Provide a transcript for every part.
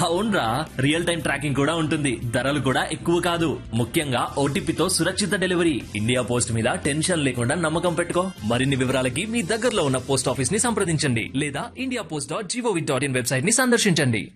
అవునరా real time tracking కూడా ఉంటుంది ధరలు కూడా ఎక్కువ కాదు ముఖ్యంగా ఓటీపీతో సురక్షిత డెలివరీ ఇండియా పోస్ట్ మీద టెన్షన్ లేకుండా నమ్మకం పెట్టుకో మరిన్ని వివరాలకి మీ దగ్గరలో ఉన్న పోస్ట్ ఆఫీస్ ని సంప్రదించండి లేదా India post dot gov dot in website ని సందర్శించండి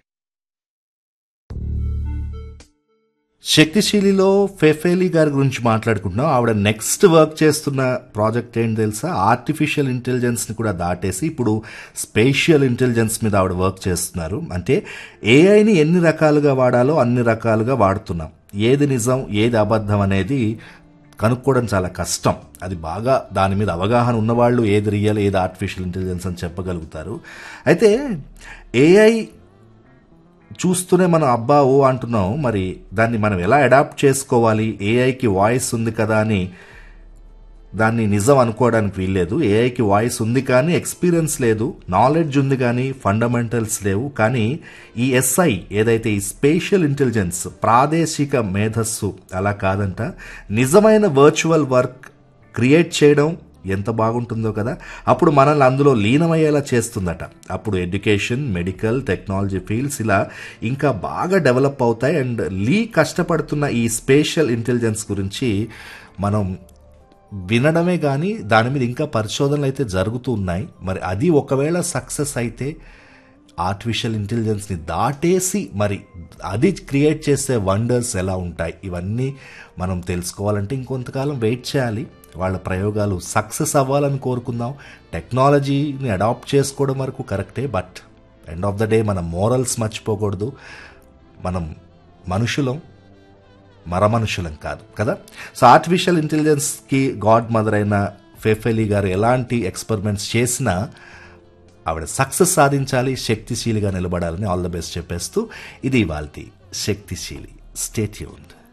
శక్తిశీలిలో ఫెఫేలి గారి గురించి మాట్లాడుకుంటున్నాం ఆవిడ నెక్స్ట్ వర్క్ చేస్తున్న ప్రాజెక్ట్ ఏంటి తెలుసా ఆర్టిఫిషియల్ ఇంటెలిజెన్స్ని కూడా దాటేసి ఇప్పుడు స్పేషియల్ ఇంటెలిజెన్స్ మీద ఆవిడ వర్క్ చేస్తున్నారు అంటే ఏఐని ఎన్ని రకాలుగా వాడాలో అన్ని రకాలుగా వాడుతున్నాం ఏది నిజం ఏది అబద్ధం అనేది కనుక్కోవడం చాలా కష్టం అది బాగా దాని మీద అవగాహన ఉన్నవాళ్ళు ఏది రియల్ ఏది ఆర్టిఫిషియల్ ఇంటెలిజెన్స్ అని చెప్పగలుగుతారు అయితే ఏఐ చూస్తూనే మనం అబ్బా ఓ అంటున్నాం మరి దాన్ని మనం ఎలా అడాప్ట్ చేసుకోవాలి ఏఐకి వాయిస్ ఉంది కదా అని దాన్ని నిజం అనుకోవడానికి వీల్లేదు ఏఐకి వాయిస్ ఉంది కానీ ఎక్స్పీరియన్స్ లేదు నాలెడ్జ్ ఉంది కానీ ఫండమెంటల్స్ లేవు కానీ ఈ ఎస్ఐ ఏదైతే ఈ స్పేషియల్ ఇంటెలిజెన్స్ ప్రాదేశిక మేధస్సు అలా కాదంట నిజమైన వర్చువల్ వర్క్ క్రియేట్ చేయడం ఎంత బాగుంటుందో కదా అప్పుడు మనల్ని అందులో లీనమయ్యేలా చేస్తుందట అప్పుడు ఎడ్యుకేషన్ మెడికల్ టెక్నాలజీ ఫీల్డ్స్ ఇలా ఇంకా బాగా డెవలప్ అవుతాయి అండ్ లీ కష్టపడుతున్న ఈ స్పేషియల్ ఇంటెలిజెన్స్ గురించి మనం వినడమే కానీ దాని మీద ఇంకా పరిశోధనలు అయితే జరుగుతూ ఉన్నాయి మరి అది ఒకవేళ సక్సెస్ అయితే ఆర్టిఫిషియల్ ఇంటెలిజెన్స్ని దాటేసి మరి అది క్రియేట్ చేసే వండర్స్ ఎలా ఉంటాయి ఇవన్నీ మనం తెలుసుకోవాలంటే ఇంకొంతకాలం వెయిట్ చేయాలి వాళ్ళ ప్రయోగాలు సక్సెస్ అవ్వాలని కోరుకుందాం టెక్నాలజీని అడాప్ట్ చేసుకోవడం వరకు కరెక్టే but end of the day మన మోరల్స్ మర్చిపోకూడదు మనం మనుషులం మరమనుషులం కాదు కదా సో ఆర్టిఫిషియల్ ఇంటెలిజెన్స్కి గాడ్ మదర్ అయిన ఫెఫెలి గారు ఎలాంటి ఎక్స్పెరిమెంట్స్ చేసినా ఆవిడ సక్సెస్ సాధించాలి శక్తిశీలిగా నిలబడాలని ఆల్ ద బెస్ట్ చెప్పేస్తూ ఇది ఇవాల్టి శక్తిశీలి స్టేట్యూన్డ్